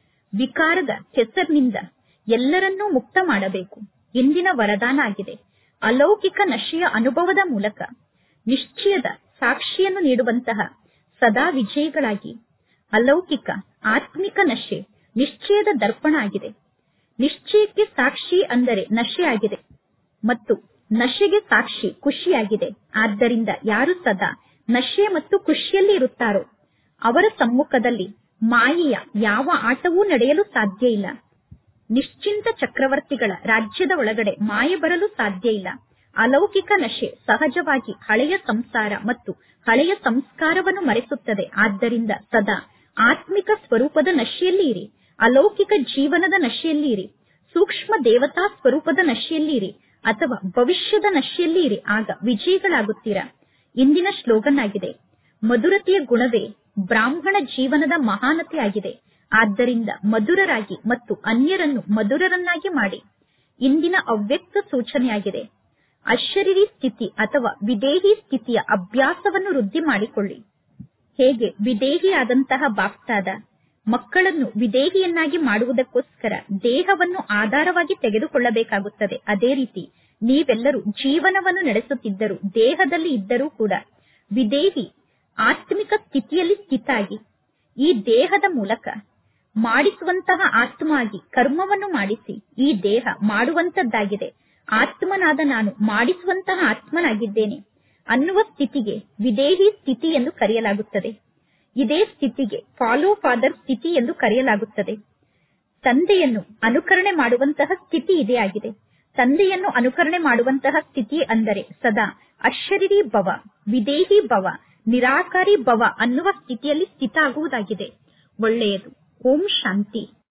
ವಿಕಾರದ ಹೆಸರಿನಿಂದ ಎಲ್ಲರನ್ನೂ ಮುಕ್ತ ಮಾಡಬೇಕು ಇಂದಿನ ವರದಾನ ಆಗಿದೆ ಅಲೌಕಿಕ ನಶೆಯ ಅನುಭವದ ಮೂಲಕ ನಿಶ್ಚಯದ ಸಾಕ್ಷಿಯನ್ನು ನೀಡುವಂತಹ ಸದಾ ವಿಜಯಿಗಳಾಗಿ ಅಲೌಕಿಕ ಆತ್ಮಿಕ ನಶೆ ನಿಶ್ಚಯದ ದರ್ಪಣ ಆಗಿದೆ ನಿಶ್ಚಯಕ್ಕೆ ಸಾಕ್ಷಿ ಅಂದರೆ ನಶೆ ಆಗಿದೆ ಮತ್ತು ನಶೆಗೆ ಸಾಕ್ಷಿ ಖುಷಿಯಾಗಿದೆ ಆದ್ದರಿಂದ ಯಾರು ಸದಾ ನಶೆ ಮತ್ತು ಖುಷಿಯಲ್ಲಿ ಇರುತ್ತಾರೋ ಅವರ ಸಮ್ಮುಖದಲ್ಲಿ ಮಾಯೆಯ ಯಾವ ಆಟವೂ ನಡೆಯಲು ಸಾಧ್ಯ ಇಲ್ಲ ನಿಶ್ಚಿಂತ ಚಕ್ರವರ್ತಿಗಳ ರಾಜ್ಯದ ಒಳಗಡೆ ಮಾಯೆ ಬರಲು ಸಾಧ್ಯ ಇಲ್ಲ ಅಲೌಕಿಕ ನಶೆ ಸಹಜವಾಗಿ ಹಳೆಯ ಸಂಸಾರ ಮತ್ತು ಹಳೆಯ ಸಂಸ್ಕಾರವನ್ನು ಮರೆಸುತ್ತದೆ ಆದ್ದರಿಂದ ಸದಾ ಆತ್ಮಿಕ ಸ್ವರೂಪದ ನಶೆಯಲ್ಲಿ ಇರಿ ಅಲೌಕಿಕ ಜೀವನದ ನಶೆಯಲ್ಲಿ ಇರಿ ಸೂಕ್ಷ್ಮ ದೇವತಾ ಸ್ವರೂಪದ ನಶೆಯಲ್ಲಿ ಇರಿ ಅಥವಾ ಭವಿಷ್ಯದ ನಶೆಯಲ್ಲಿ ಇರಿ ಆಗ ವಿಜಯಿಗಳಾಗುತ್ತೀರಾ ಇಂದಿನ ಸ್ಲೋಗನ್ ಆಗಿದೆ ಮಧುರತೆಯ ಗುಣವೇ ಬ್ರಾಹ್ಮಣ ಜೀವನದ ಮಹಾನತೆ ಆಗಿದೆ ಆದ್ದರಿಂದ ಮಧುರರಾಗಿ ಮತ್ತು ಅನ್ಯರನ್ನು ಮಧುರರನ್ನಾಗಿ ಮಾಡಿ ಇಂದಿನ ಅವ್ಯಕ್ತ ಸೂಚನೆಯಾಗಿದೆ ಅಶರೀರಿ ಸ್ಥಿತಿ ಅಥವಾ ವಿದೇಹಿ ಸ್ಥಿತಿಯ ಅಭ್ಯಾಸವನ್ನು ವೃದ್ಧಿ ಮಾಡಿಕೊಳ್ಳಿ ಹೇಗೆ ವಿದೇಹಿಯಾದಂತಹ ಬಾಪ್ತಾದ ಮಕ್ಕಳನ್ನು ವಿದೇಹಿಯನ್ನಾಗಿ ಮಾಡುವುದಕ್ಕೋಸ್ಕರ ದೇಹವನ್ನು ಆಧಾರವಾಗಿ ತೆಗೆದುಕೊಳ್ಳಬೇಕಾಗುತ್ತದೆ ಅದೇ ರೀತಿ ನೀವೆಲ್ಲರೂ ಜೀವನವನ್ನು ನಡೆಸುತ್ತಿದ್ದರೂ ದೇಹದಲ್ಲಿ ಇದ್ದರೂ ಕೂಡ ವಿದೇಹಿ ಆತ್ಮಿಕ ಸ್ಥಿತಿಯಲ್ಲಿ ಸ್ಥಿತಾಗಿ ಈ ದೇಹದ ಮೂಲಕ ಮಾಡಿಸುವಂತಹ ಆತ್ಮ ಆಗಿ ಕರ್ಮವನ್ನು ಮಾಡಿಸಿ ಈ ದೇಹ ಮಾಡುವಂತದ್ದಾಗಿದೆ ಆತ್ಮನಾದ ನಾನು ಮಾಡಿಸುವಂತಹ ಆತ್ಮನಾಗಿದ್ದೇನೆ ಅನ್ನುವ ಸ್ಥಿತಿಗೆ ವಿದೇಹಿ ಸ್ಥಿತಿ ಎಂದು ಕರೆಯಲಾಗುತ್ತದೆ ಇದೇ ಸ್ಥಿತಿಗೆ ಫಾಲೋ ಫಾದರ್ ಸ್ಥಿತಿ ಎಂದು ಕರೆಯಲಾಗುತ್ತದೆ ತಂದೆಯನ್ನು ಅನುಕರಣೆ ಮಾಡುವಂತಹ ಸ್ಥಿತಿ ಇದೇ ಆಗಿದೆ ತಂದೆಯನ್ನು ಅನುಕರಣೆ ಮಾಡುವಂತಹ ಸ್ಥಿತಿ ಅಂದರೆ ಸದಾ ಅಶರೀರಿ ಭವ ವಿದೇಹಿ ಭವ ನಿರಾಕಾರಿ ಭವ ಅನ್ನುವ ಸ್ಥಿತಿಯಲ್ಲಿ ಸ್ಥಿತ ಆಗುವುದಾಗಿದೆ ಒಳ್ಳೆಯದು ಓಂ ಶಾಂತಿ